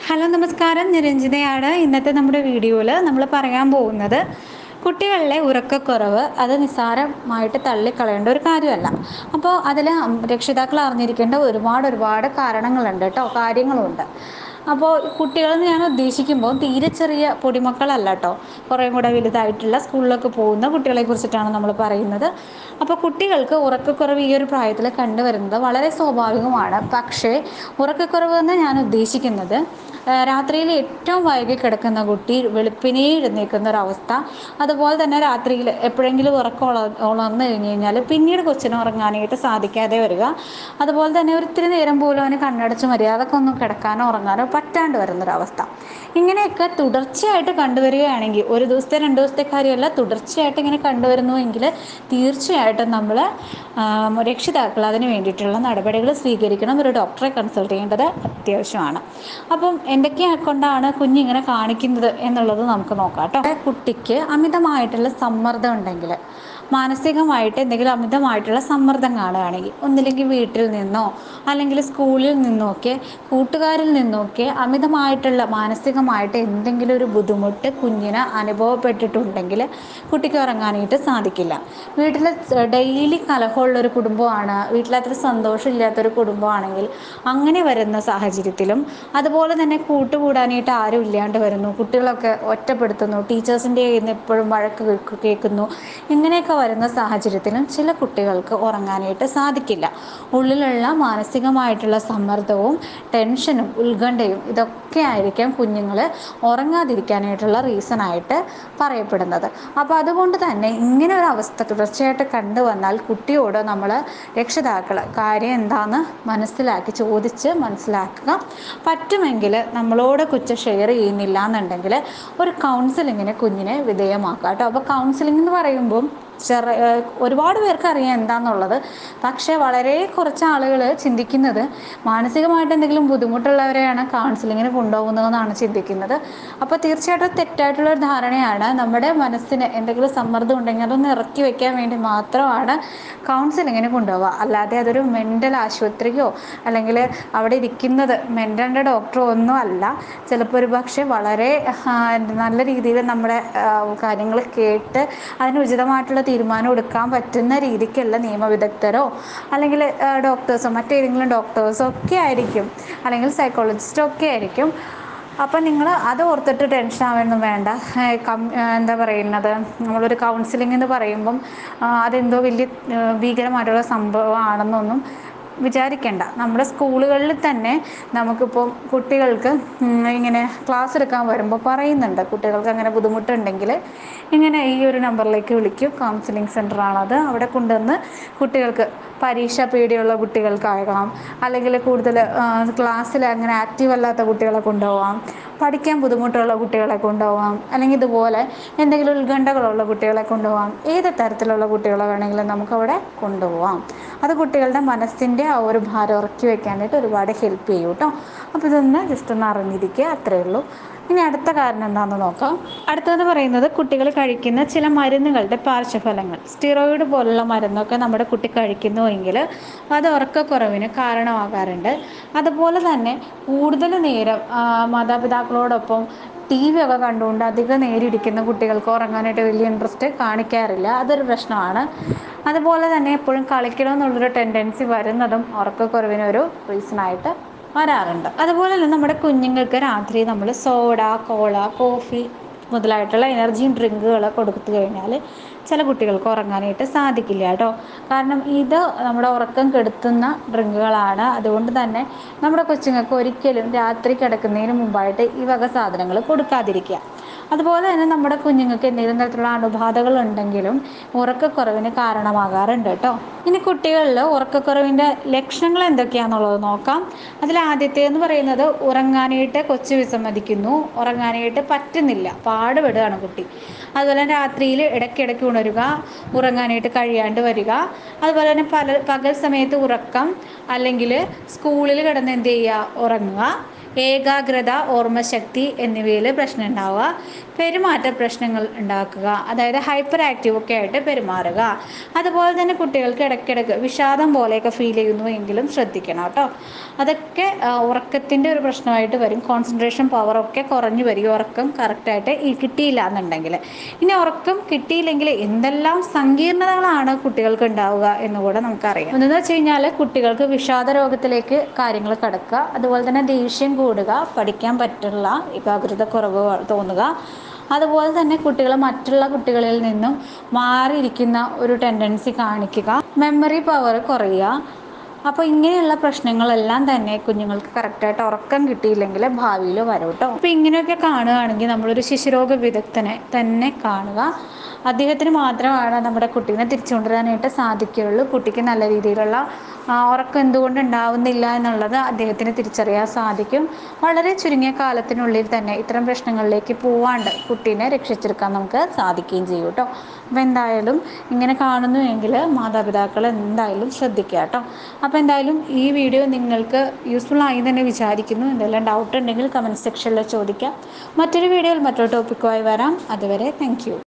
hello നമസ്കാരം ഞാൻ രഞ്ജിതയാണ് ഇന്നത്തെ നമ്മുടെ വീഡിയോയിൽ നമ്മൾ പറയാൻ പോകുന്നത് കുട്ടികളിലെ ഉറക്കക്കുറവ് അത് നിസ്സാരമായിട്ട് തള്ളിക്കളയേണ്ട ഒരു കാര്യമല്ല അപ്പോൾ അതിൽ രക്ഷിതാക്കൾ അറിഞ്ഞിരിക്കേണ്ട ഒരുപാട് ഒരുപാട് കാരണങ്ങളുണ്ട് കേട്ടോ കാര്യങ്ങളുണ്ട് അപ്പോൾ കുട്ടികൾ ഞാൻ ഉദ്ദേശിക്കുമ്പോൾ തീരെ ചെറിയ പൊടിമക്കളല്ല കേട്ടോ കുറേ കൂടെ വലുതായിട്ടുള്ള സ്കൂളിലൊക്കെ പോകുന്ന കുട്ടികളെ കുറിച്ചിട്ടാണ് നമ്മൾ പറയുന്നത് അപ്പോൾ കുട്ടികൾക്ക് ഉറക്കക്കുറവ് ഈ ഒരു പ്രായത്തിൽ കണ്ടുവരുന്നത് വളരെ സ്വാഭാവികമാണ് പക്ഷേ ഉറക്കക്കുറവ് എന്ന് ഞാൻ ഉദ്ദേശിക്കുന്നത് രാത്രിയിൽ ഏറ്റവും വൈകി കിടക്കുന്ന കുട്ടി വെളുപ്പിനെ എഴുന്നേൽക്കുന്ന ഒരവസ്ഥ അതുപോലെ തന്നെ രാത്രിയിൽ എപ്പോഴെങ്കിലും ഉറക്കം ഉള ഉണർന്നു കഴിഞ്ഞ് കഴിഞ്ഞാൽ പിന്നീട് കൊച്ചിന് ഉറങ്ങാനായിട്ട് സാധിക്കാതെ വരിക അതുപോലെ തന്നെ ഒരിത്തിരി നേരം പോലും അവന് കണ്ണടച്ച് മര്യാദക്കൊന്നും കിടക്കാനോ ഉറങ്ങാനോ പറ്റാണ്ട് വരുന്നൊരവസ്ഥ ഇങ്ങനെയൊക്കെ തുടർച്ചയായിട്ട് കണ്ടുവരികയാണെങ്കിൽ ഒരു ദിവസത്തെ രണ്ട് ദിവസത്തെ കാര്യമല്ല തുടർച്ചയായിട്ട് ഇങ്ങനെ കണ്ടുവരുന്നുവെങ്കിൽ തീർച്ചയായിട്ടും നമ്മൾ രക്ഷിതാക്കൾ അതിന് വേണ്ടിയിട്ടുള്ള നടപടികൾ സ്വീകരിക്കണം ഒരു ഡോക്ടറെ കൺസൾട്ട് ചെയ്യേണ്ടത് അത്യാവശ്യമാണ് അപ്പം എന്തൊക്കെ കൊണ്ടാണ് കുഞ്ഞിങ്ങനെ കാണിക്കുന്നത് എന്നുള്ളത് നമുക്ക് നോക്കാം കേട്ടോ കുട്ടിക്ക് അമിതമായിട്ടുള്ള സമ്മർദ്ദം ഉണ്ടെങ്കിൽ മാനസികമായിട്ട് എന്തെങ്കിലും അമിതമായിട്ടുള്ള സമ്മർദ്ദം കാണുകയാണെങ്കിൽ ഒന്നില്ലെങ്കിൽ വീട്ടിൽ നിന്നോ അല്ലെങ്കിൽ സ്കൂളിൽ നിന്നോ ഒക്കെ കൂട്ടുകാരിൽ നിന്നൊക്കെ അമിതമായിട്ടുള്ള മാനസികമായിട്ട് എന്തെങ്കിലും ഒരു ബുദ്ധിമുട്ട് കുഞ്ഞിന് അനുഭവപ്പെട്ടിട്ടുണ്ടെങ്കിൽ കുട്ടിക്ക് ഉറങ്ങാനായിട്ട് സാധിക്കില്ല വീട്ടിൽ ഡെയിലി കലഹമുള്ളൊരു കുടുംബമാണ് വീട്ടിലത്ര സന്തോഷമില്ലാത്തൊരു കുടുംബമാണെങ്കിൽ അങ്ങനെ വരുന്ന സാഹചര്യത്തിലും അതുപോലെ തന്നെ കൂട്ടുകൂടാനായിട്ട് ആരും ഇല്ലാണ്ട് വരുന്നു കുട്ടികളൊക്കെ ഒറ്റപ്പെടുത്തുന്നു ടീച്ചേഴ്സിൻ്റെ കയ്യിൽ നിന്ന് എപ്പോഴും വഴക്ക് കേൾക്കുന്നു ഇങ്ങനെയൊക്കെ വരുന്ന സാഹചര്യത്തിലും ചില കുട്ടികൾക്ക് ഉറങ്ങാനായിട്ട് സാധിക്കില്ല ഉള്ളിലുള്ള മാനസികമായിട്ടുള്ള സമ്മർദ്ദവും ടെൻഷനും ഉത്കണ്ഠയും ഇതൊക്കെ ആയിരിക്കാം കുഞ്ഞുങ്ങൾ ഉറങ്ങാതിരിക്കാനായിട്ടുള്ള റീസണായിട്ട് പറയപ്പെടുന്നത് അപ്പോൾ അതുകൊണ്ട് തന്നെ ഇങ്ങനെ ഒരു അവസ്ഥ തുടർച്ചയായിട്ട് കണ്ടു വന്നാൽ കുട്ടിയോട് നമ്മൾ രക്ഷിതാക്കൾ കാര്യം എന്താണെന്ന് മനസ്സിലാക്കി ചോദിച്ച് മനസ്സിലാക്കുക പറ്റുമെങ്കിൽ നമ്മളോട് കുറ്റം ഷെയർ ചെയ്യുന്നില്ല എന്നുണ്ടെങ്കിൽ ഒരു കൗൺസിലിങ്ങിന് കുഞ്ഞിനെ വിധേയമാക്കുക കേട്ടോ അപ്പോൾ കൗൺസിലിംഗ് എന്ന് പറയുമ്പം ചെറു ഒരുപാട് പേർക്ക് അറിയാം എന്താണെന്നുള്ളത് പക്ഷേ വളരെ കുറച്ച് ആളുകൾ ചിന്തിക്കുന്നത് മാനസികമായിട്ട് എന്തെങ്കിലും ബുദ്ധിമുട്ടുള്ളവരെയാണ് കൗൺസിലിങ്ങിന് കൊണ്ടുപോകുന്നതെന്നാണ് ചിന്തിക്കുന്നത് അപ്പോൾ തീർച്ചയായിട്ടും തെറ്റായിട്ടുള്ള ഒരു ധാരണയാണ് നമ്മുടെ മനസ്സിന് എന്തെങ്കിലും സമ്മർദ്ദം ഉണ്ടെങ്കിൽ അതൊന്ന് ഇറക്കി വെക്കാൻ വേണ്ടി മാത്രമാണ് കൗൺസിലിങ്ങിന് കൊണ്ടുപോവുക അല്ലാതെ അതൊരു മെൻ്റൽ ആശുപത്രിയോ അല്ലെങ്കിൽ അവിടെ ഇരിക്കുന്നത് മെൻ്റലിൻ്റെ ഡോക്ടറോ ഒന്നും അല്ല ചിലപ്പോൾ ഒരു പക്ഷേ വളരെ നല്ല രീതിയിൽ നമ്മുടെ കാര്യങ്ങൾ കേട്ട് അതിന് ഉചിതമായിട്ടുള്ള തീരുമാനം എടുക്കാൻ പറ്റുന്ന രീതിക്കുള്ള നിയമവിദഗ്ധരോ അല്ലെങ്കിൽ ഡോക്ടേഴ്സോ മറ്റേതെങ്കിലും ഡോക്ടേഴ്സോ ഒക്കെ ആയിരിക്കും അല്ലെങ്കിൽ സൈക്കോളജിസ്റ്റോ ഒക്കെ ആയിരിക്കും അപ്പം നിങ്ങൾ അത് ഓർത്തിട്ട് ടെൻഷൻ ആവുകയൊന്നും വേണ്ട കം എന്താ പറയുന്നത് നമ്മളൊരു കൗൺസിലിംഗ് എന്ന് പറയുമ്പം അതെന്തോ വലിയ ഭീകരമായിട്ടുള്ള സംഭവമാണെന്നൊന്നും വിചാരിക്കേണ്ട നമ്മുടെ സ്കൂളുകളിൽ തന്നെ നമുക്കിപ്പോൾ കുട്ടികൾക്ക് ഇങ്ങനെ ക്ലാസ് എടുക്കാൻ വരുമ്പോൾ പറയുന്നുണ്ട് കുട്ടികൾക്ക് അങ്ങനെ ബുദ്ധിമുട്ടുണ്ടെങ്കിൽ ഇങ്ങനെ ഈ ഒരു നമ്പറിലേക്ക് വിളിക്കും കൗൺസിലിംഗ് സെൻ്ററാണത് അവിടെ കൊണ്ടുവന്ന് കുട്ടികൾക്ക് പരീക്ഷ പേടിയുള്ള കുട്ടികൾക്കാകാം അല്ലെങ്കിൽ കൂടുതൽ ക്ലാസ്സിൽ അങ്ങനെ ആക്റ്റീവ് അല്ലാത്ത കുട്ടികളെ കൊണ്ടുപോകാം പഠിക്കാൻ ബുദ്ധിമുട്ടുള്ള കുട്ടികളെ കൊണ്ടുപോകാം അല്ലെങ്കിൽ ഇതുപോലെ എന്തെങ്കിലും ഉത്കണ്ഠകളുള്ള കുട്ടികളെ കൊണ്ടുപോകാം ഏത് തരത്തിലുള്ള കുട്ടികളെ വേണമെങ്കിലും നമുക്കവിടെ കൊണ്ടുപോകാം അത് കുട്ടികളുടെ മനസ്സിൻ്റെ ആ ഒരു ഭാരം ഇറക്കി വെക്കാനായിട്ട് ഒരുപാട് ഹെൽപ്പ് ചെയ്യും കേട്ടോ അപ്പോൾ ഇതൊന്ന് ജസ്റ്റ് ഒന്ന് അറിഞ്ഞിരിക്കുക അത്രയേ ഉള്ളൂ ഇനി അടുത്ത കാരണം എന്താണെന്ന് നോക്കാം അടുത്തതെന്ന് പറയുന്നത് കുട്ടികൾ കഴിക്കുന്ന ചില മരുന്നുകളുടെ പാർശ്വഫലങ്ങൾ സ്റ്റിറോയിഡ് പോലുള്ള മരുന്നൊക്കെ നമ്മുടെ കുട്ടി കഴിക്കുന്നുവെങ്കിൽ അത് ഉറക്കക്കുറവിന് കാരണമാകാറുണ്ട് അതുപോലെ തന്നെ കൂടുതൽ നേരം മാതാപിതാക്കളോടൊപ്പം ടി വി ഒക്കെ കണ്ടുകൊണ്ട് അധികം നേരിടിക്കുന്ന കുട്ടികൾക്ക് ഉറങ്ങാനായിട്ട് വലിയ ഇൻട്രസ്റ്റ് കാണിക്കാറില്ല അതൊരു പ്രശ്നമാണ് അതുപോലെ തന്നെ എപ്പോഴും കളിക്കണമെന്നുള്ളൊരു ടെൻഡൻസി വരുന്നതും ഉറക്കക്കുറവിനൊരു റീസണായിട്ട് വരാറുണ്ട് അതുപോലെ തന്നെ നമ്മുടെ കുഞ്ഞുങ്ങൾക്ക് രാത്രി നമ്മൾ സോഡ കോള കോഫി മുതലായിട്ടുള്ള എനർജി ഡ്രിങ്കുകൾ കൊടുത്തു കഴിഞ്ഞാൽ ചില കുട്ടികൾക്ക് ഉറങ്ങാനായിട്ട് സാധിക്കില്ല കേട്ടോ കാരണം ഇത് നമ്മുടെ ഉറക്കം കെടുത്തുന്ന ഡ്രിങ്കുകളാണ് അതുകൊണ്ട് തന്നെ നമ്മുടെ കൊച്ചുങ്ങൾക്ക് ഒരിക്കലും രാത്രി കിടക്കുന്നതിന് മുമ്പായിട്ട് ഈ വക സാധനങ്ങൾ കൊടുക്കാതിരിക്കുക അതുപോലെ തന്നെ നമ്മുടെ കുഞ്ഞുങ്ങൾക്ക് എന്തെങ്കിലും തരത്തിലുള്ള അണുബാധകൾ ഉണ്ടെങ്കിലും ഉറക്കക്കുറവിന് കാരണമാകാറുണ്ട് കേട്ടോ ഇനി കുട്ടികളിൽ ഉറക്കക്കുറവിൻ്റെ ലക്ഷണങ്ങൾ എന്തൊക്കെയാണെന്നുള്ളത് നോക്കാം അതിൽ ആദ്യത്തേന്ന് പറയുന്നത് ഉറങ്ങാനായിട്ട് കൊച്ചു വിസമ്മതിക്കുന്നു ഉറങ്ങാനായിട്ട് പറ്റുന്നില്ല പാടുപെടുകയാണ് കുട്ടി അതുപോലെ രാത്രിയിൽ ഇടയ്ക്കിടയ്ക്ക് ഉണരുക ഉറങ്ങാനായിട്ട് കഴിയാണ്ട് വരിക അതുപോലെ തന്നെ പല പകൽ സമയത്ത് ഉറക്കം അല്ലെങ്കിൽ സ്കൂളിൽ കിടന്ന് എന്ത് ചെയ്യുക ഉറങ്ങുക ഏകാഗ്രത ഓർമ്മശക്തി എന്നിവയിൽ പ്രശ്നം ഉണ്ടാവുക പെരുമാറ്റ പ്രശ്നങ്ങൾ ഉണ്ടാക്കുക അതായത് ഹൈപ്പർ ആക്റ്റീവ് ഒക്കെ ആയിട്ട് പെരുമാറുക അതുപോലെ തന്നെ കുട്ടികൾക്ക് ഇടയ്ക്കിടയ്ക്ക് വിഷാദം പോലെയൊക്കെ ഫീൽ ചെയ്യുന്നു എങ്കിലും ശ്രദ്ധിക്കണം കേട്ടോ അതൊക്കെ ഉറക്കത്തിൻ്റെ ഒരു പ്രശ്നമായിട്ട് വരും കോൺസെൻട്രേഷൻ പവറൊക്കെ കുറഞ്ഞു വരും ഉറക്കം കറക്റ്റായിട്ട് കിട്ടിയില്ല എന്നുണ്ടെങ്കിൽ ഇനി ഉറക്കം കിട്ടിയില്ലെങ്കിൽ എന്തെല്ലാം സങ്കീർണതകളാണ് കുട്ടികൾക്ക് ഉണ്ടാവുക എന്നുകൂടെ നമുക്കറിയാം എന്താണെന്ന് വെച്ച് കഴിഞ്ഞാൽ കുട്ടികൾക്ക് വിഷാദ രോഗത്തിലേക്ക് കാര്യങ്ങൾ കടക്കുക അതുപോലെ തന്നെ ദേഷ്യം കൂടുക പഠിക്കാൻ പറ്റുള്ള ഏകാഗ്രത കുറവ് തോന്നുക അതുപോലെ തന്നെ കുട്ടികൾ മറ്റുള്ള കുട്ടികളിൽ നിന്നും മാറിയിരിക്കുന്ന ഒരു ടെൻഡൻസി കാണിക്കുക മെമ്മറി പവർ കുറയുക അപ്പോൾ ഇങ്ങനെയുള്ള പ്രശ്നങ്ങളെല്ലാം തന്നെ കുഞ്ഞുങ്ങൾക്ക് കറക്റ്റായിട്ട് ഉറക്കം കിട്ടിയില്ലെങ്കിൽ ഭാവിയിൽ വരും കേട്ടോ അപ്പോൾ ഇങ്ങനെയൊക്കെ കാണുകയാണെങ്കിൽ നമ്മളൊരു ശിശുരോഗ വിദഗ്ധനെ തന്നെ കാണുക അദ്ദേഹത്തിന് മാത്രമാണ് നമ്മുടെ കുട്ടീനെ തിരിച്ചു കൊണ്ടുവരാനായിട്ട് സാധിക്കുകയുള്ളൂ കുട്ടിക്ക് നല്ല രീതിയിലുള്ള ഉറക്കം എന്തുകൊണ്ട് ഉണ്ടാവുന്നില്ല എന്നുള്ളത് അദ്ദേഹത്തിന് തിരിച്ചറിയാൻ സാധിക്കും വളരെ ചുരുങ്ങിയ കാലത്തിനുള്ളിൽ തന്നെ ഇത്തരം പ്രശ്നങ്ങളിലേക്ക് പോവാണ്ട് കുട്ടീനെ രക്ഷിച്ചെടുക്കാൻ നമുക്ക് സാധിക്കുകയും ചെയ്യും കേട്ടോ അപ്പോൾ എന്തായാലും ഇങ്ങനെ കാണുന്നുവെങ്കിൽ മാതാപിതാക്കൾ എന്തായാലും ശ്രദ്ധിക്കുക കേട്ടോ അപ്പോൾ എന്തായാലും ഈ വീഡിയോ നിങ്ങൾക്ക് യൂസ്ഫുൾ ആയി തന്നെ വിചാരിക്കുന്നു എന്തെല്ലാം ഡൗട്ട് ഉണ്ടെങ്കിൽ കമൻറ്റ് സെക്ഷനിൽ ചോദിക്കാം മറ്റൊരു വീഡിയോയിൽ മറ്റൊരു ടോപ്പിക്കുമായി വരാം അതുവരെ താങ്ക്